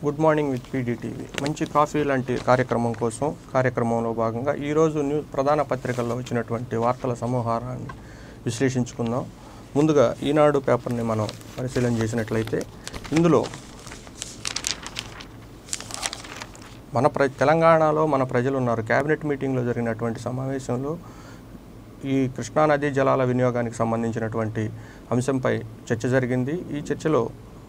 good morning with PDTV మంచి coffee లాంటి కార్యక్రమం కోసం కార్యక్రమంలో భాగంగా ఈరోజు న్యూ ప్రధాన పత్రికల్లో వచ్చినటువంటి వార్తల సమూహారాన్ని విశ్లేషించుకుందాం ముందుగా ఈనాడు పేపర్ని మనం పరిశీలన చేసినట్లయితే ఇందులో మన ప్ర తెలంగాణలో మన ప్రజలు ఉన్నారు కేబినెట్ మీటింగ్లో జరిగినటువంటి సమావేశంలో ఈ కృష్ణానదీ జలాల వినియోగానికి సంబంధించినటువంటి అంశంపై చర్చ జరిగింది ఈ చర్చలో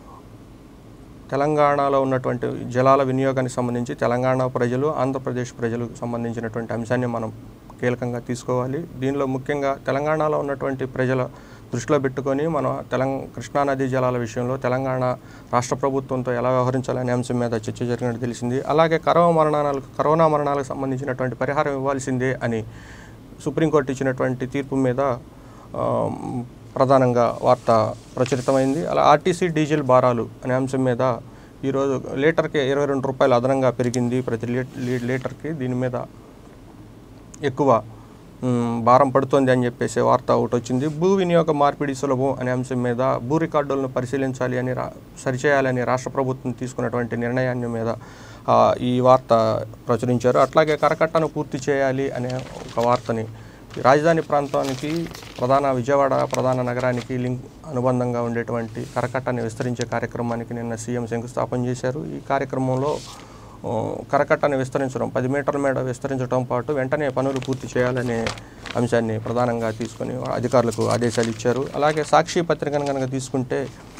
తెలంగాణలో ఉన్నటువంటి జలాల వినియోగానికి సంబంధించి తెలంగాణ ప్రజలు ఆంధ్రప్రదేశ్ ప్రజలకు సంబంధించినటువంటి అంశాన్ని మనం కీలకంగా తీసుకోవాలి దీనిలో ముఖ్యంగా తెలంగాణలో ఉన్నటువంటి ప్రజల దృష్టిలో పెట్టుకొని మనం తెలంగ కృష్ణానదీ జలాల విషయంలో తెలంగాణ రాష్ట్ర ప్రభుత్వంతో ఎలా వ్యవహరించాలనే అంశం మీద చర్చ జరిగినట్టు తెలిసింది అలాగే కరోనా మరణాలకు కరోనా మరణాలకు సంబంధించినటువంటి పరిహారం ఇవ్వాల్సిందే అని సుప్రీంకోర్టు ఇచ్చినటువంటి తీర్పు మీద ఆ, ప్రధానంగా వార్త ప్రచురితమైంది అలా ఆర్టీసీ డీజిల్ భారాలు అనే అంశం మీద ఈరోజు లీటర్కి ఇరవై రెండు రూపాయలు అదనంగా పెరిగింది ప్రతి లీ లీ- లీటర్కి దీని మీద ఎక్కువ మ్, భారం పడుతోంది అని చెప్పేసి వార్త ఒకటి వచ్చింది భూ వినియోగ మార్పిడి సులభం అనే అంశం మీద భూ రికార్డులను పరిశీలించాలి అని రా సరిచేయాలని రాష్ట్ర ప్రభుత్వం తీసుకున్నటువంటి నిర్ణయాన్ని మీద ఆ, ఈ వార్త ప్రచురించారు అట్లాగే కరకట్టను పూర్తి చేయాలి అనే ఒక వార్తని రాజధాని ప్రాంతానికి ప్రధాన విజయవాడ ప్రధాన నగరానికి లింక్ అనుబంధంగా ఉండేటువంటి కరకట్టని విస్తరించే కార్యక్రమానికి నిన్న సీఎం శంకుస్థాపన చేశారు ఈ కార్యక్రమంలో ఆ, కరకట్టని విస్తరించడం పది మీటర్ల మేడ విస్తరించడం పాటు వెంటనే పనులు పూర్తి చేయాలనే అంశాన్ని ప్రధానంగా తీసుకొని అధికారులకు ఆదేశాలు ఇచ్చారు అలాగే సాక్షి పత్రికను కనుక తీసుకుంటే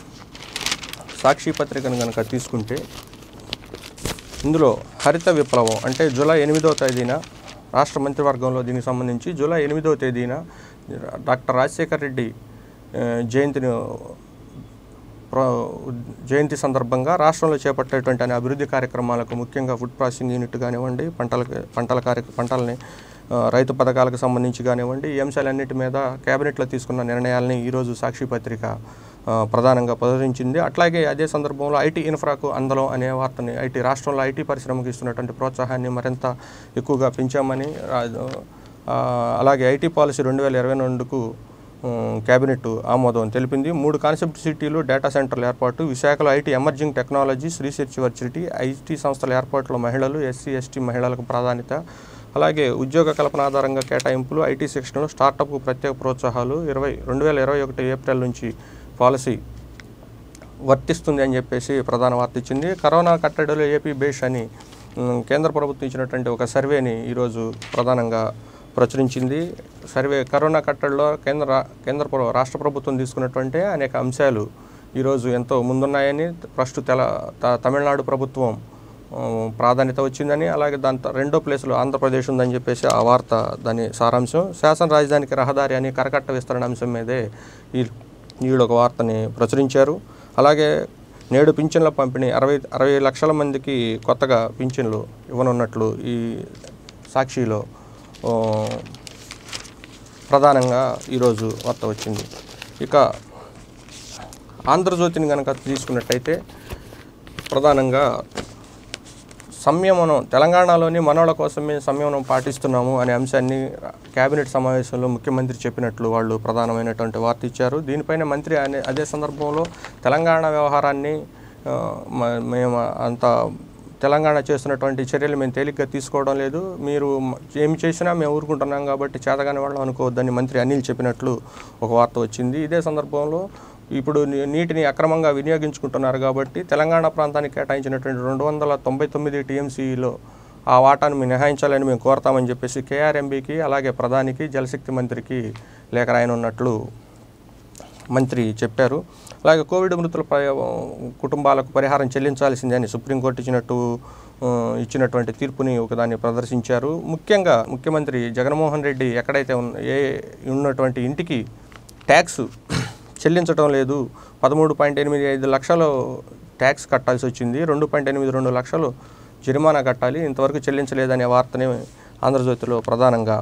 సాక్షి పత్రికను కనుక తీసుకుంటే ఇందులో హరిత విప్లవం అంటే జూలై ఎనిమిదో తేదీన రాష్ట్ర మంత్రివర్గంలో దీనికి సంబంధించి జూలై ఎనిమిదో తేదీన డాక్టర్ రాజశేఖర్ రెడ్డి ఆ, జయంతిని ప్ర- జయంతి సందర్భంగా రాష్ట్రంలో చేపట్టేటువంటి అనే అభివృద్ధి కార్యక్రమాలకు ముఖ్యంగా ఫుడ్ ప్రాసెసింగ్ యూనిట్ కానివ్వండి పంటలకు పంటల కార్య పంటలని ఆ, రైతు పథకాలకు సంబంధించి కానివ్వండి ఈ అంశాలన్నిటి మీద కేబినెట్లో తీసుకున్న నిర్ణయాలని ఈరోజు సాక్షి పత్రిక ఆ, ప్రధానంగా ప్రచురించింది అట్లాగే అదే సందర్భంలో ఐటీ ఇన్ఫ్రాకు అందలం అనే వార్తని ఐటీ రాష్ట్రంలో ఐటీ పరిశ్రమకు ఇస్తున్నటువంటి ప్రోత్సాహాన్ని మరింత ఎక్కువగా పెంచామని రా- ఆ, అలాగే ఐటీ పాలసీ రెండు వేల ఇరవై రెండుకు ఉమ్, కేబినెట్ ఆమోదం తెలిపింది మూడు కాన్సెప్ట్ సిటీలు డేటా సెంటర్ల ఏర్పాటు విశాఖలో IT emerging technologies research varsity IT సంస్థల ఏర్పాట్లో మహిళలు ఎస్సీ ఎస్టీ మహిళలకు ప్రాధాన్యత అలాగే ఉద్యోగ కల్పన ఆధారంగా కేటాయింపులు ఐటీ సెక్షన్లో స్టార్టప్కు ప్రత్యేక ప్రోత్సాహాలు ఇరవై రెండు వేల ఇరవై ఒకటి ఏప్రిల్ నుంచి పాలసీ వర్తిస్తుంది అని చెప్పేసి ప్రధాన వార్త ఇచ్చింది కరోనా కట్టడిలో ఏపీ బేష్ అని ఉమ్, కేంద్ర ప్రభుత్వం ఇచ్చినటువంటి ఒక సర్వేని ఈరోజు ప్రధానంగా ప్రచురించింది సర్వే కరోనా కట్టడిలో కేంద్ర రా- కేంద్ర ప్ర- రాష్ట్ర ప్రభుత్వం తీసుకున్నటువంటి అనేక అంశాలు ఈరోజు ఎంతో ముందున్నాయని ఫస్ట్ తెల త- తమిళనాడు ప్రభుత్వం ఉమ్, ప్రాధాన్యత వచ్చిందని అలాగే దాని త- రెండో ప్లేస్లో ఆంధ్రప్రదేశ్ ఉందని చెప్పేసి ఆ వార్త దాని సారాంశం శాసన రాజధానికి రహదారి అని కరకట్ట విస్తరణ అంశం మీదే ఈ వీళ్ళు ఒక వార్తని ప్రచురించారు అలాగే నేడు పింఛన్ల పంపిణీ అరవై అరవై లక్షల మందికి కొత్తగా పింఛన్లు ఇవ్వనున్నట్లు ఈ సాక్షిలో ఆ, ప్రధానంగా ఈరోజు వార్త వచ్చింది ఇక ఆంధ్రజ్యోతిని కనుక తీసుకున్నట్టయితే ప్రధానంగా సంయమనం తెలంగాణలోని మనోళ్ళ కోసమే సంయమనం పాటిస్తున్నాము అనే అంశాన్ని కేబినెట్ సమావేశంలో ముఖ్యమంత్రి చెప్పినట్లు వాళ్ళు ప్రధానమైనటువంటి వార్త ఇచ్చారు దీనిపైన మంత్రి అనే అదే సందర్భంలో తెలంగాణ వ్యవహారాన్ని ఆ, మ- మేము అంత తెలంగాణ చేస్తున్నటువంటి చర్యలు మేము తేలిగ్గా తీసుకోవడం లేదు మీరు మ- ఏమి చేసినా మేము ఊరుకుంటున్నాం కాబట్టి చేతగాని వాళ్ళం అనుకోవద్దని మంత్రి అనిల్ చెప్పినట్లు ఒక వార్త వచ్చింది ఇదే సందర్భంలో ఇప్పుడు నీ- నీటిని అక్రమంగా వినియోగించుకుంటున్నారు కాబట్టి తెలంగాణ ప్రాంతానికి కేటాయించినటువంటి రెండు వందల తొంభై తొమ్మిది టీఎంసీలో ఆ వాటాను మినహాయించాలని మేము కోరతామని చెప్పేసి కేఆర్ఎంబీకి అలాగే ప్రధానికి జలశక్తి మంత్రికి లేఖ రాయనున్నట్లు మంత్రి చెప్పారు అలాగే కోవిడ్ మృతుల ప- కుటుంబాలకు పరిహారం చెల్లించాల్సిందే అని సుప్రీంకోర్టు ఇచ్చినట్టు ఆ, ఇచ్చినటువంటి తీర్పుని ఒకదాన్ని ప్రదర్శించారు ముఖ్యంగా ముఖ్యమంత్రి జగన్మోహన్ రెడ్డి ఎక్కడైతే ఉన్న ఏ ఉన్నటువంటి ఇంటికి ట్యాక్స్ చెల్లించడం లేదు పదమూడు పాయింట్ ఎనిమిది ఐదు లక్షలు ట్యాక్స్ కట్టాల్సి వచ్చింది రెండు పాయింట్ ఎనిమిది రెండు లక్షలు జరిమానా కట్టాలి ఇంతవరకు చెల్లించలేదనే వార్తని ఆంధ్రజ్యోతిలో ప్రధానంగా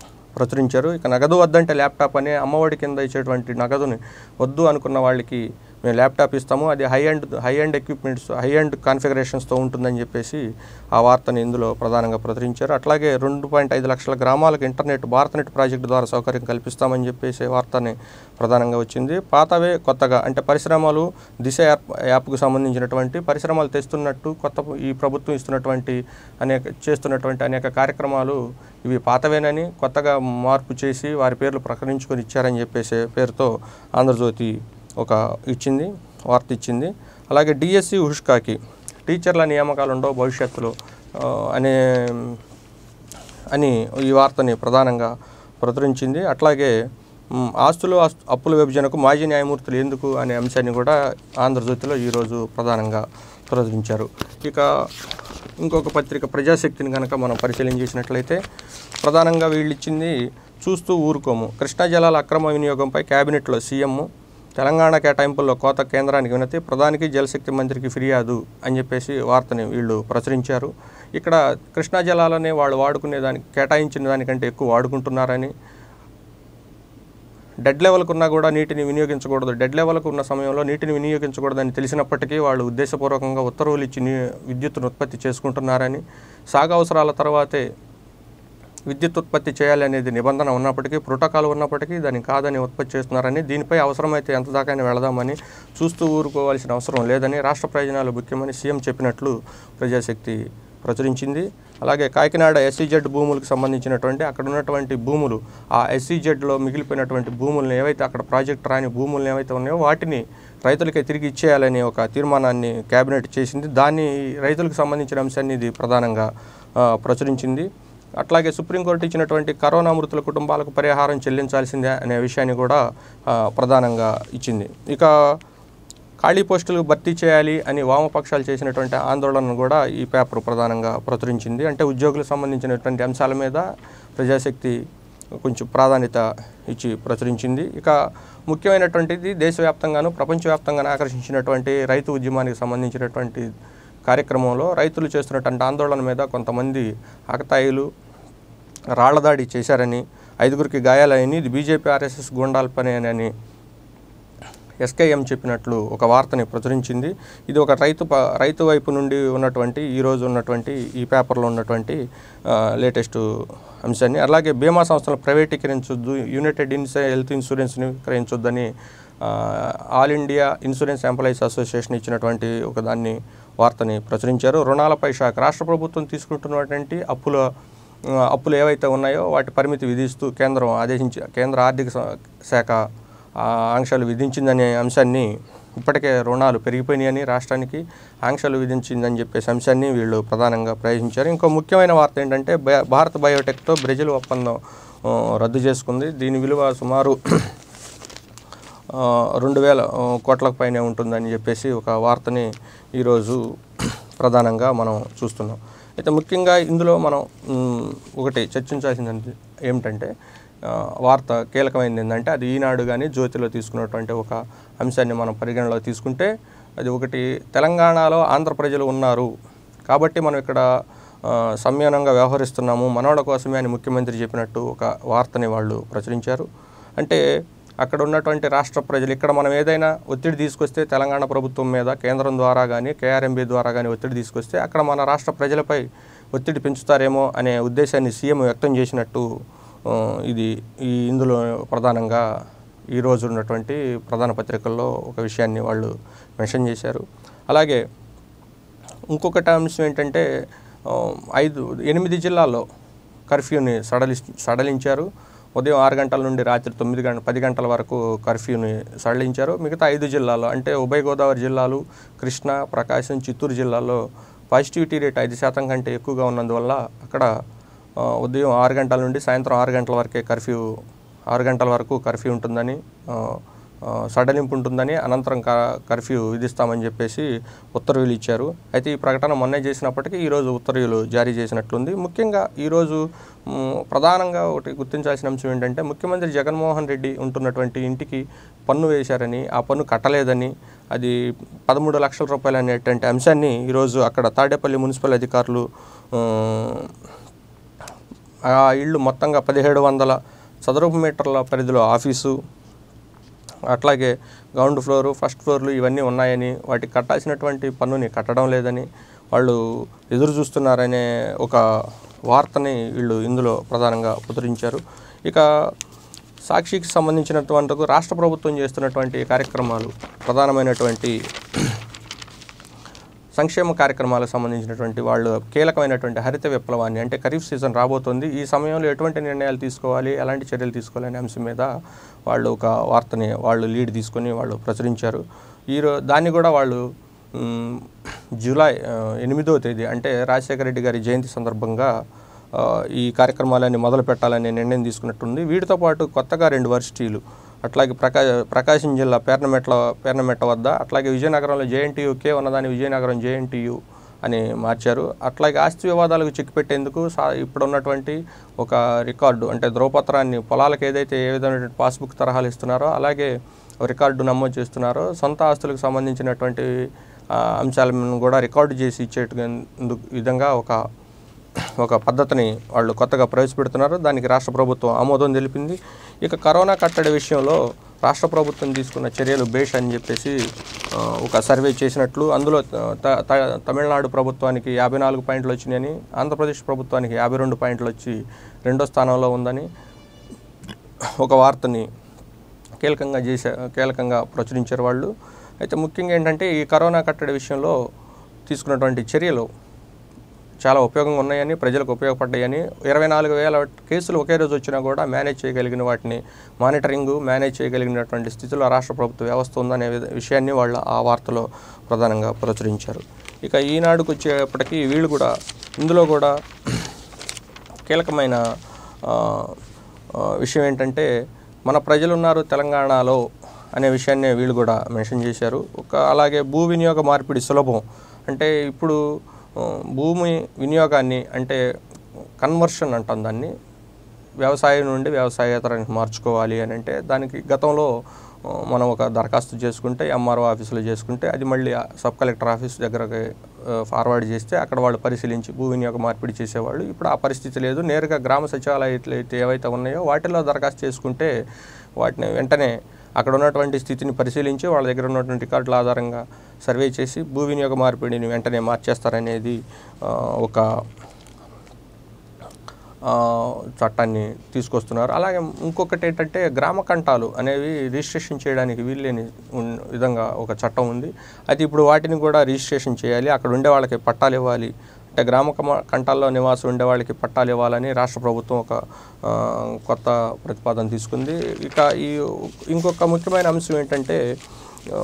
ప్రచురించారు ఇక నగదు వద్దంటే ల్యాప్టాప్ అనే అమ్మఒడి కింద ఇచ్చేటువంటి నగదుని వద్దు అనుకున్న వాళ్ళకి మేము ల్యాప్టాప్ ఇస్తాము అది high end high end equipments high end కాన్ఫిగరేషన్స్తో ఉంటుందని చెప్పేసి ఆ వార్తని ఇందులో ప్రధానంగా ప్రచురించారు అట్లాగే రెండు పాయింట్ ఐదు లక్షల గ్రామాలకు ఇంటర్నెట్ భారతనెట్ ప్రాజెక్టు ద్వారా సౌకర్యం కల్పిస్తామని చెప్పేసి వార్తని ప్రధానంగా వచ్చింది పాతవే కొత్తగా అంటే పరిశ్రమలు దిశ యాప్ యాప్కు సంబంధించినటువంటి పరిశ్రమలు తెస్తున్నట్టు కొత్త ఈ ప్రభుత్వం ఇస్తున్నటువంటి అనేక చేస్తున్నటువంటి అనేక కార్యక్రమాలు ఇవి పాతవేనని కొత్తగా మార్పు చేసి వారి పేర్లు ప్రకటించుకొని ఇచ్చారని చెప్పేసి పేరుతో ఆంధ్రజ్యోతి ఒక ఇచ్చింది వార్త ఇచ్చింది అలాగే డిఎస్సి ఉష్కాకి టీచర్ల నియామకాలు ఉండవు భవిష్యత్తులో ఆ, అనే అని ఈ వార్తని ప్రధానంగా ప్రచురించింది అట్లాగే మ్, ఆస్తులు ఆస్తు- అప్పుల విభజనకు మాజీ న్యాయమూర్తులు ఎందుకు అనే అంశాన్ని కూడా ఆంధ్రజ్యోతిలో ఈరోజు ప్రధానంగా ప్రచురించారు ఇక ఇంకొక పత్రిక ప్రజాశక్తిని కనుక మనం పరిశీలన చేసినట్లయితే ప్రధానంగా వీళ్ళు ఇచ్చింది చూస్తూ ఊరుకోము కృష్ణా జలాల అక్రమ వినియోగంపై కేబినెట్లో సీఎం తెలంగాణ కేటాయింపుల్లో కోత కేంద్రానికి వినతి ప్రధానికి జలశక్తి మంత్రికి ఫిర్యాదు అని చెప్పేసి వార్తని వీళ్ళు ప్రచురించారు ఇక్కడ కృష్ణా జలాలని వాళ్ళు వాడుకునే దానికి కేటాయించిన దానికంటే ఎక్కువ వాడుకుంటున్నారని డెడ్ లెవెల్కు ఉన్నా కూడా నీటిని వినియోగించకూడదు డెడ్ లెవెల్కు ఉన్న సమయంలో నీటిని వినియోగించకూడదని తెలిసినప్పటికీ వాళ్ళు ఉద్దేశపూర్వకంగా ఉత్తర్వులు ఇచ్చి నీ విద్యుత్తును ఉత్పత్తి చేసుకుంటున్నారని సాగు అవసరాల తర్వాతే విద్యుత్ ఉత్పత్తి చేయాలి అనేది నిబంధన ఉన్నప్పటికీ ప్రోటోకాల్ ఉన్నప్పటికీ దాన్ని కాదని ఉత్పత్తి చేస్తున్నారని దీనిపై అవసరమైతే ఎంత దాకానే వెళదామని చూస్తూ ఊరుకోవాల్సిన అవసరం లేదని రాష్ట్ర ప్రయోజనాలు ముఖ్యమని సీఎం చెప్పినట్లు ప్రజాశక్తి ప్రచురించింది అలాగే కాకినాడ ఎస్సీజెడ్ భూములకు సంబంధించినటువంటి అక్కడ ఉన్నటువంటి భూములు ఆ ఎస్సీజెడ్లో మిగిలిపోయినటువంటి భూములను ఏవైతే అక్కడ ప్రాజెక్ట్ రాని భూములను ఏవైతే ఉన్నాయో వాటిని రైతులకే తిరిగి ఇచ్చేయాలని ఒక తీర్మానాన్ని కేబినెట్ చేసింది దాన్ని రైతులకు సంబంధించిన అంశాన్ని ఇది ప్రధానంగా ఆ, ప్రచురించింది అట్లాగే సుప్రీంకోర్టు ఇచ్చినటువంటి కరోనా మృతుల కుటుంబాలకు పరిహారం చెల్లించాల్సిందే అనే విషయాన్ని కూడా ఆ, ప్రధానంగా ఇచ్చింది ఇక ఖాళీ పోస్టులు భర్తీ చేయాలి అని వామపక్షాలు చేసినటువంటి ఆందోళనను కూడా ఈ పేపర్ ప్రధానంగా ప్రచురించింది అంటే ఉద్యోగులకు సంబంధించినటువంటి అంశాల మీద ప్రజాశక్తి కొంచెం ప్రాధాన్యత ఇచ్చి ప్రచురించింది ఇక ముఖ్యమైనటువంటిది దేశవ్యాప్తంగాను ప్రపంచవ్యాప్తంగాను ఆకర్షించినటువంటి రైతు ఉద్యమానికి సంబంధించినటువంటి కార్యక్రమంలో రైతులు చేస్తున్నటువంటి ఆందోళన మీద కొంతమంది ఆకతాయిలు రాళ్లదాడి చేశారని ఐదుగురికి గాయాలని ఇది బీజేపీ ఆర్ఎస్ఎస్ గుండాల పని అని ఎస్కేఎం చెప్పినట్లు ఒక వార్తని ప్రచురించింది ఇది ఒక రైతు ప రైతు వైపు నుండి ఉన్నటువంటి ఈ రోజు ఉన్నటువంటి ఈ పేపర్లో ఉన్నటువంటి లేటెస్ట్ అంశాన్ని అలాగే బీమా సంస్థలు ప్రైవేటీకరించొద్దు యునైటెడ్ ఇన్స్ హెల్త్ ఇన్సూరెన్స్ని విక్రయించొద్దని ఆ, all India insurance employees association ఇచ్చినటువంటి ఒక దాన్ని వార్తని ప్రచురించారు రుణాలపై షాక్ రాష్ట్ర ప్రభుత్వం తీసుకుంటున్నటువంటి అప్పుల ఆ, అప్పులు ఏవైతే ఉన్నాయో వాటి పరిమితి విధిస్తూ కేంద్రం ఆదేశించి కేంద్ర ఆర్థిక స- శాఖ ఆ, ఆంక్షలు విధించిందనే అంశాన్ని ఇప్పటికే రుణాలు పెరిగిపోయినాయని రాష్ట్రానికి ఆంక్షలు విధించిందని చెప్పేసి అంశాన్ని వీళ్ళు ప్రధానంగా ప్రయోగించారు ఇంకో ముఖ్యమైన వార్త ఏంటంటే బ- భారత్ బయోటెక్తో బ్రెజిల్ ఒప్పందం ఆ, రద్దు చేసుకుంది దీని విలువ సుమారు ఆ, రెండు వేల ఆ, కోట్లకు పైనే ఉంటుందని చెప్పేసి ఒక వార్తని ఈరోజు ప్రధానంగా మనం చూస్తున్నాం అయితే ముఖ్యంగా ఇందులో మనం మ్, ఒకటి చర్చించాల్సింది ఏమిటంటే ఆ, వార్త కీలకమైనది ఏంటంటే అది ఈనాడు కానీ జ్యోతిలో తీసుకున్నటువంటి ఒక అంశాన్ని మనం పరిగణలో తీసుకుంటే అది ఒకటి తెలంగాణలో ఆంధ్ర ప్రజలు ఉన్నారు కాబట్టి మనం ఇక్కడ ఆ, సంయమనంగా వ్యవహరిస్తున్నాము మనోళ్ళ కోసమే అని ముఖ్యమంత్రి చెప్పినట్టు ఒక వార్తని వాళ్ళు ప్రచురించారు అంటే అక్కడ ఉన్నటువంటి రాష్ట్ర ప్రజలు ఇక్కడ మనం ఏదైనా ఒత్తిడి తీసుకొస్తే తెలంగాణ ప్రభుత్వం మీద కేంద్రం ద్వారా కానీ కేఆర్ఎంబీ ద్వారా కానీ ఒత్తిడి తీసుకొస్తే అక్కడ మన రాష్ట్ర ప్రజలపై ఒత్తిడి పెంచుతారేమో అనే ఉద్దేశాన్ని సీఎం వ్యక్తం చేసినట్టు ఆ, ఇది ఈ ఇందులో ప్రధానంగా ఈ రోజు ఉన్నటువంటి ప్రధాన పత్రికల్లో ఒక విషయాన్ని వాళ్ళు మెన్షన్ చేశారు అలాగే ఇంకొకటి అంశం ఏంటంటే ఆ, ఐదు ఎనిమిది జిల్లాల్లో కర్ఫ్యూని సడలి సడలించారు ఉదయం ఆరు గంటల నుండి రాత్రి తొమ్మిది గంట పది గంటల వరకు కర్ఫ్యూని సడలించారు మిగతా ఐదు జిల్లాల్లో అంటే ఉభయ గోదావరి జిల్లాలు కృష్ణా ప్రకాశం చిత్తూరు జిల్లాల్లో పాజిటివిటీ రేట్ ఐదు శాతం కంటే ఎక్కువగా ఉన్నందువల్ల అక్కడ ఆ, ఉదయం ఆరు గంటల నుండి సాయంత్రం ఆరు గంటల వరకే కర్ఫ్యూ ఆరు గంటల వరకు కర్ఫ్యూ ఉంటుందని ఆ, ఆ, సడలింపు ఉంటుందని అనంతరం క- కర్ఫ్యూ విధిస్తామని చెప్పేసి ఉత్తర్వులు ఇచ్చారు అయితే ఈ ప్రకటన మొన్నే చేసినప్పటికీ ఈరోజు ఉత్తర్వులు జారీ చేసినట్లుంది ముఖ్యంగా ఈరోజు మ్, ప్రధానంగా ఒకటి గుర్తించాల్సిన అంశం ఏంటంటే ముఖ్యమంత్రి జగన్మోహన్ రెడ్డి ఉంటున్నటువంటి ఇంటికి పన్ను వేశారని ఆ పన్ను కట్టలేదని అది పదమూడు లక్షల రూపాయలు అనేటువంటి అంశాన్ని ఈరోజు అక్కడ తాడేపల్లి మున్సిపల్ అధికారులు ఆ, ఆ ఇళ్ళు మొత్తంగా పదిహేడు వందల చదరపు మీటర్ల పరిధిలో ఆఫీసు అట్లాగే గ్రౌండ్ ఫ్లోరు ఫస్ట్ ఫ్లోర్లు ఇవన్నీ ఉన్నాయని వాటికి కట్టాల్సినటువంటి పన్నుని కట్టడం లేదని వాళ్ళు ఎదురు చూస్తున్నారనే ఒక వార్తని వీళ్ళు ఇందులో ప్రధానంగా పుత్రించారు ఇక సాక్షికి సంబంధించినటువంటి రాష్ట్ర ప్రభుత్వం చేస్తున్నటువంటి కార్యక్రమాలు ప్రధానమైనటువంటి సంక్షేమ కార్యక్రమాలకు సంబంధించినటువంటి వాళ్ళు కీలకమైనటువంటి హరిత విప్లవాన్ని అంటే ఖరీఫ్ సీజన్ రాబోతుంది ఈ సమయంలో ఎటువంటి నిర్ణయాలు తీసుకోవాలి ఎలాంటి చర్యలు తీసుకోవాలనే అంశం మీద వాళ్ళు ఒక వార్తని వాళ్ళు లీడ్ తీసుకొని వాళ్ళు ప్రచురించారు ఈరో దాన్ని కూడా వాళ్ళు మ్, జూలై ఆ, ఎనిమిదో తేదీ అంటే రాజశేఖర రెడ్డి గారి జయంతి సందర్భంగా ఆ, ఈ కార్యక్రమాలన్నీ మొదలు పెట్టాలనే నిర్ణయం తీసుకున్నట్టుంది వీటితో పాటు కొత్తగా రెండు వర్సిటీలు అట్లాగే ప్రకా ప్రకాశం జిల్లా పేర్నమెట్ల పేర్నమెట్ట వద్ద అట్లాగే విజయనగరంలో జేఎన్టీయు కే ఉన్నదాన్ని విజయనగరం జేఎన్టీయు అని మార్చారు అట్లాగే ఆస్తి వివాదాలకు చెక్ పెట్టేందుకు సా ఇప్పుడు ఉన్నటువంటి ఒక రికార్డు అంటే ధ్రువపత్రాన్ని పొలాలకు ఏదైతే ఏ విధమైన పాస్బుక్ తరహాలు ఇస్తున్నారో అలాగే రికార్డు నమోదు చేస్తున్నారో సొంత ఆస్తులకు సంబంధించినటువంటి ఆ, అంశాలను కూడా రికార్డు చేసి ఇచ్చేందుకు విధంగా ఒక ఒక పద్ధతిని వాళ్ళు కొత్తగా ప్రవేశపెడుతున్నారు దానికి రాష్ట్ర ప్రభుత్వం ఆమోదం తెలిపింది ఇక కరోనా కట్టడి విషయంలో రాష్ట్ర ప్రభుత్వం తీసుకున్న చర్యలు బేష్ అని చెప్పేసి ఆ, ఒక సర్వే చేసినట్లు అందులో త- త- తమిళనాడు ప్రభుత్వానికి యాభై నాలుగు పాయింట్లు వచ్చినాయని ఆంధ్రప్రదేశ్ ప్రభుత్వానికి యాభై రెండు పాయింట్లు వచ్చి రెండో స్థానంలో ఉందని ఒక వార్తని కీలకంగా చేసే కీలకంగా ప్రచురించారు వాళ్ళు అయితే ముఖ్యంగా ఏంటంటే ఈ కరోనా కట్టడి విషయంలో తీసుకున్నటువంటి చర్యలు చాలా ఉపయోగంగా ఉన్నాయని ప్రజలకు ఉపయోగపడ్డాయని ఇరవై నాలుగు వేల కేసులు ఒకే రోజు వచ్చినా కూడా మేనేజ్ చేయగలిగిన వాటిని మానిటరింగ్ మేనేజ్ చేయగలిగినటువంటి స్థితిలో రాష్ట్ర ప్రభుత్వ వ్యవస్థ ఉందనే విధ- విషయాన్ని వాళ్ళు ఆ వార్తలో ప్రధానంగా ప్రచురించారు ఇక ఈనాడుకు వచ్చేప్పటికీ వీళ్ళు కూడా ఇందులో కూడా కీలకమైన ఆ, ఆ, విషయం ఏంటంటే మన ప్రజలు ఉన్నారు తెలంగాణలో అనే విషయాన్ని వీళ్ళు కూడా మెన్షన్ చేశారు ఒక అలాగే భూ వినియోగ మార్పిడి సులభం అంటే ఇప్పుడు ఆ, భూమి వినియోగాన్ని అంటే కన్వర్షన్ అంటాం దాన్ని వ్యవసాయం నుండి వ్యవసాయేతరానికి మార్చుకోవాలి అని అంటే దానికి గతంలో ఆ, మనం ఒక దరఖాస్తు చేసుకుంటే ఎంఆర్ఓ ఆఫీసులో చేసుకుంటే అది మళ్ళీ ఆ సబ్ కలెక్టర్ ఆఫీస్ దగ్గరకి ఆ, ఫార్వర్డ్ చేస్తే అక్కడ వాళ్ళు పరిశీలించి భూ వినియోగ మార్పిడి చేసేవాళ్ళు ఇప్పుడు ఆ పరిస్థితి లేదు నేరుగా గ్రామ సచివాలయాలు అయితే ఏవైతే ఉన్నాయో వాటిలో దరఖాస్తు చేసుకుంటే వాటిని వెంటనే అక్కడ ఉన్నటువంటి స్థితిని పరిశీలించి వాళ్ళ దగ్గర ఉన్నటువంటి రికార్డుల ఆధారంగా సర్వే చేసి భూ వినియోగ మార్పిడిని వెంటనే మార్చేస్తారనేది ఆ, ఒక ఆ, చట్టాన్ని తీసుకొస్తున్నారు అలాగే ఇంకొకటి ఏంటంటే గ్రామ కంటాలు అనేవి రిజిస్ట్రేషన్ చేయడానికి వీల్లేని ఉన్- విధంగా ఒక చట్టం ఉంది అది ఇప్పుడు వాటిని కూడా రిజిస్ట్రేషన్ చేయాలి అక్కడ ఉండే వాళ్ళకి పట్టాలు ఇవ్వాలి అంటే గ్రామ కమ- కంటాల్లో నివాసం ఉండే వాళ్ళకి పట్టాలు ఇవ్వాలని రాష్ట్ర ప్రభుత్వం ఒక ఆ, కొత్త ప్రతిపాదన తీసుకుంది ఇక ఈ ఇంకొక ముఖ్యమైన అంశం ఏంటంటే ఆ,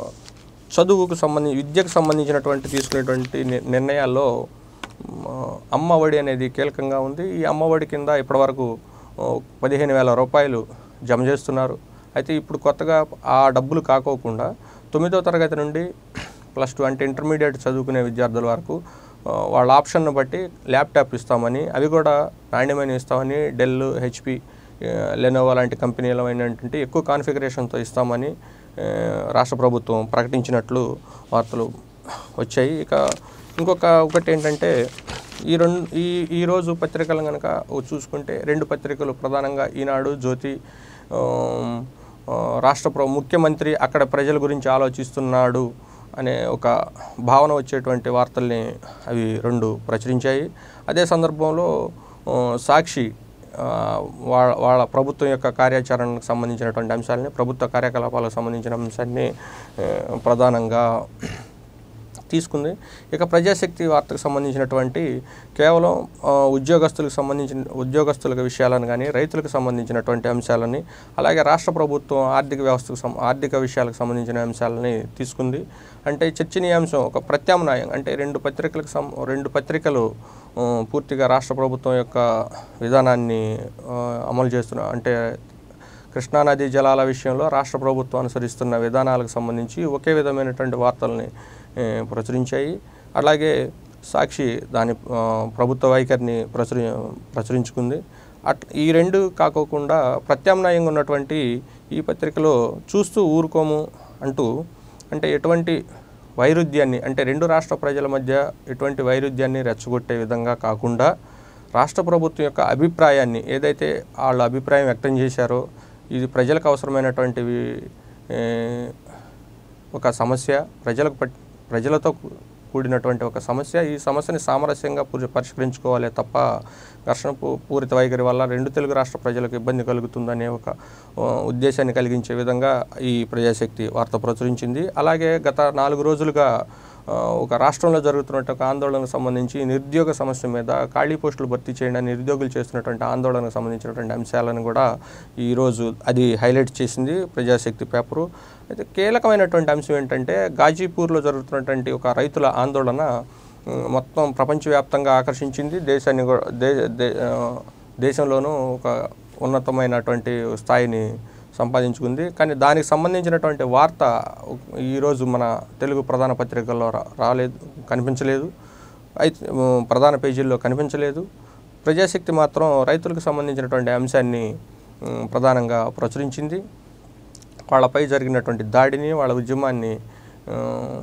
చదువుకు సంబంధించి విద్యకు సంబంధించినటువంటి తీసుకునేటువంటి ని- నిర్ణయాల్లో మ, అమ్మఒడి అనేది కీలకంగా ఉంది ఈ అమ్మఒడి కింద ఇప్పటివరకు ఆ, పదిహేను వేల రూపాయలు జమ చేస్తున్నారు అయితే ఇప్పుడు కొత్తగా ఆ డబ్బులు కాకోకుండా తొమ్మిదో తరగతి నుండి ప్లస్ టూ అంటే ఇంటర్మీడియట్ చదువుకునే విద్యార్థుల వరకు ఆ, వాళ్ళ ఆప్షన్ను బట్టి ల్యాప్టాప్ ఇస్తామని అవి కూడా నాణ్యమైన ఇస్తామని డెల్ హెచ్పి లెనోవా లాంటి కంపెనీలు అయినటువంటి ఎక్కువ కాన్ఫిగరేషన్తో ఇస్తామని ఆ, రాష్ట్ర ప్రభుత్వం ప్రకటించినట్లు వార్తలు వచ్చాయి ఇక ఇంకొక ఒకటి ఏంటంటే ఈ రెండు ఈ ఈరోజు పత్రికలు కనుక చూసుకుంటే రెండు పత్రికలు ప్రధానంగా ఈనాడు జ్యోతి ఆమ్, ఆ, రాష్ట్ర ప్ర ముఖ్యమంత్రి అక్కడ ప్రజల గురించి ఆలోచిస్తున్నాడు అనే ఒక భావన వచ్చేటువంటి వార్తల్ని అవి రెండు ప్రచురించాయి అదే సందర్భంలో ఆ, సాక్షి ఆ, వాళ్ళ వాళ్ళ ప్రభుత్వం యొక్క కార్యాచరణకు సంబంధించినటువంటి అంశాలని ప్రభుత్వ కార్యకలాపాలకు సంబంధించిన అంశాన్ని ఆ, ప్రధానంగా తీసుకుంది ఇక ప్రజాశక్తి వార్తకు సంబంధించినటువంటి కేవలం ఆ, ఉద్యోగస్తులకు సంబంధించిన ఉద్యోగస్తుల విషయాలను కానీ రైతులకు సంబంధించినటువంటి అంశాలని అలాగే రాష్ట్ర ప్రభుత్వం ఆర్థిక వ్యవస్థకు సం ఆర్థిక విషయాలకు సంబంధించిన అంశాలని తీసుకుంది అంటే చర్చనీయాంశం ఒక ప్రత్యామ్నాయం అంటే రెండు పత్రికలకు సం రెండు పత్రికలు ఆ, పూర్తిగా రాష్ట్ర ప్రభుత్వం యొక్క విధానాన్ని ఆ, అమలు చేస్తున్న అంటే కృష్ణానదీ జలాల విషయంలో రాష్ట్ర ప్రభుత్వం అనుసరిస్తున్న విధానాలకు సంబంధించి ఒకే విధమైనటువంటి వార్తల్ని ఏ, ప్రచురించాయి అలాగే సాక్షి దాని ఆ, ప్రభుత్వ వైఖరిని ప్రచురి ప్రచురించుకుంది అట్ ఈ రెండు కాకోకుండా ప్రత్యామ్నాయంగా ఉన్నటువంటి ఈ పత్రికలో చూస్తూ ఊరుకోము అంటూ అంటే ఎటువంటి వైరుధ్యాన్ని అంటే రెండు రాష్ట్ర ప్రజల మధ్య ఎటువంటి వైరుధ్యాన్ని రెచ్చగొట్టే విధంగా కాకుండా రాష్ట్ర ప్రభుత్వం యొక్క అభిప్రాయాన్ని ఏదైతే వాళ్ళ అభిప్రాయం వ్యక్తం చేశారో ఇది ప్రజలకు అవసరమైనటువంటివి ఏ, ఒక సమస్య ప్రజలకు పట్ ప్రజలతో కూ- కూడినటువంటి ఒక సమస్య ఈ సమస్యని సామరస్యంగా పూరి- పరిష్కరించుకోవాలి తప్ప ఘర్షణ పూ- పూరిత వైఖరి వల్ల రెండు తెలుగు రాష్ట్ర ప్రజలకు ఇబ్బంది కలుగుతుందనే ఒక ఆ, ఉద్దేశాన్ని కలిగించే విధంగా ఈ ప్రజాశక్తి వార్త ప్రచురించింది అలాగే గత నాలుగు రోజులుగా ఆ, ఒక రాష్ట్రంలో జరుగుతున్నట్టు ఒక ఆందోళనకు సంబంధించి నిరుద్యోగ సమస్య మీద ఖాళీ పోస్టులు భర్తీ చేయడానికి నిరుద్యోగులు చేస్తున్నటువంటి ఆందోళనకు సంబంధించినటువంటి అంశాలను కూడా ఈరోజు అది హైలైట్ చేసింది ప్రజాశక్తి పేపరు అయితే కీలకమైనటువంటి అంశం ఏంటంటే గాజీపూర్లో జరుగుతున్నటువంటి ఒక రైతుల ఆందోళన ఉమ్, మొత్తం ప్రపంచవ్యాప్తంగా ఆకర్షించింది దేశాన్ని కూడా దే దే- ఆ, దేశంలోనూ ఒక ఉన్నతమైనటువంటి స్థాయిని సంపాదించుకుంది కానీ దానికి సంబంధించినటువంటి వార్త ఈరోజు మన తెలుగు ప్రధాన పత్రికల్లో రా- రాలేదు కనిపించలేదు అయితే ఉమ్, ప్రధాన పేజీల్లో కనిపించలేదు ప్రజాశక్తి మాత్రం రైతులకు సంబంధించినటువంటి అంశాన్ని ఉమ్, ప్రధానంగా ప్రచురించింది వాళ్ళపై జరిగినటువంటి దాడిని వాళ్ళ ఉద్యమాన్ని ఆ,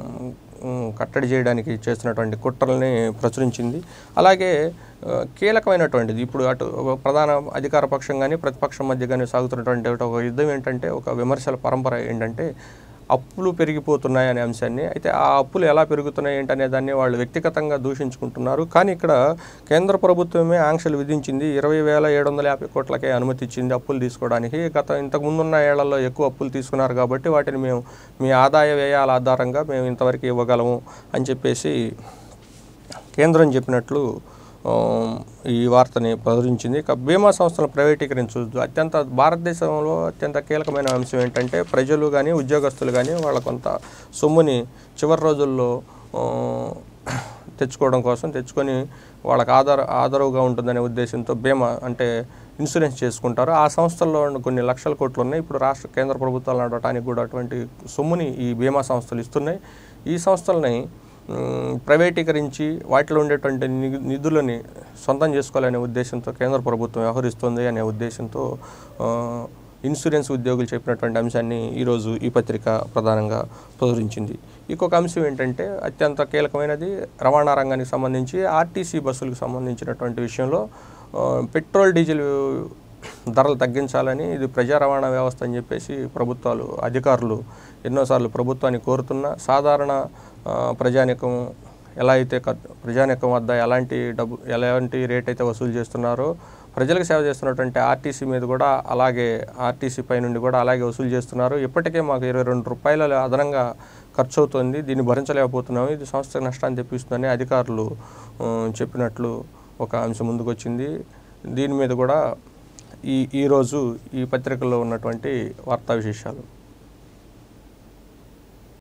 ఉమ్, కట్టడి చేయడానికి చేస్తున్నటువంటి కుట్రల్ని ప్రచురించింది అలాగే ఆ, కీలకమైనటువంటిది ఇప్పుడు అటు ప్రధాన అధికార పక్షం కానీ ప్రతిపక్షం మధ్య కానీ సాగుతున్నటువంటి ఒక యుద్ధం ఏంటంటే ఒక విమర్శల పరంపర ఏంటంటే అప్పులు పెరిగిపోతున్నాయి అనే అంశాన్ని అయితే ఆ అప్పులు ఎలా పెరుగుతున్నాయి ఏంటనే దాన్ని వాళ్ళు వ్యక్తిగతంగా దూషించుకుంటున్నారు కానీ ఇక్కడ కేంద్ర ప్రభుత్వమే ఆంక్షలు విధించింది ఇరవై వేల ఏడు వందల యాభై కోట్లకే అనుమతి ఇచ్చింది అప్పులు తీసుకోవడానికి గత ఇంతకు ముందున్న ఏళ్లలో ఎక్కువ అప్పులు తీసుకున్నారు కాబట్టి వాటిని మేము మీ ఆదాయ వ్యయాల ఆధారంగా మేము ఇంతవరకు ఇవ్వగలము అని చెప్పేసి కేంద్రం చెప్పినట్లు ఆ, ఈ వార్తని ప్రచురించింది ఇక బీమా సంస్థలను ప్రైవేటీకరించవచ్చు అత్యంత భారతదేశంలో అత్యంత కీలకమైన అంశం ఏంటంటే ప్రజలు కానీ ఉద్యోగస్తులు కానీ వాళ్ళ కొంత సొమ్ముని చివరి రోజుల్లో ఆ, తెచ్చుకోవడం కోసం తెచ్చుకొని వాళ్ళకి ఆధార ఆధారుగా ఉంటుందనే ఉద్దేశంతో బీమా అంటే ఇన్సూరెన్స్ చేసుకుంటారు ఆ సంస్థల్లో ఉన్న కొన్ని లక్షల కోట్లు ఉన్నాయి ఇప్పుడు రాష్ట్ర కేంద్ర ప్రభుత్వాలు నడవటానికి కూడా అటువంటి సొమ్ముని ఈ బీమా సంస్థలు ఇస్తున్నాయి ఈ సంస్థలని మ్, ప్రైవేటీకరించి వాటిలో ఉండేటువంటి ని- నిధులని సొంతం చేసుకోవాలనే ఉద్దేశంతో కేంద్ర ప్రభుత్వం వ్యవహరిస్తుంది అనే ఉద్దేశంతో ఆ, ఇన్సూరెన్స్ ఉద్యోగులు చెప్పినటువంటి అంశాన్ని ఈరోజు ఈ పత్రిక ప్రధానంగా ప్రచురించింది ఇంకొక అంశం ఏంటంటే అత్యంత కీలకమైనది రవాణా రంగానికి సంబంధించి ఆర్టీసీ బస్సులకు సంబంధించినటువంటి విషయంలో ఆ, పెట్రోల్ డీజిల్ ధరలు తగ్గించాలని ఇది ప్రజా రవాణా వ్యవస్థ అని చెప్పేసి ప్రభుత్వాలు అధికారులు ఎన్నోసార్లు ప్రభుత్వాన్ని కోరుతున్నా సాధారణ ఆ, ప్రజానికం ఎలా అయితే ఖర్చు- ప్రజానికం వద్ద ఎలాంటి డబ్బు ఎలాంటి రేట్ అయితే వసూలు చేస్తున్నారో ప్రజలకు సేవ చేస్తున్నటువంటి ఆర్టీసీ మీద కూడా అలాగే ఆర్టీసీ పై నుండి కూడా అలాగే వసూలు చేస్తున్నారు ఇప్పటికే మాకు ఇరవై రెండు రూపాయల అదనంగా ఖర్చు అవుతుంది దీన్ని భరించలేకపోతున్నాము ఇది సంస్థకు నష్టాన్ని తెప్పిస్తుందని అధికారులు ఆ, చెప్పినట్లు ఒక అంశం ముందుకు వచ్చింది దీని మీద కూడా ఈ ఈరోజు ఈ పత్రికల్లో ఉన్నటువంటి వార్తా విశేషాలు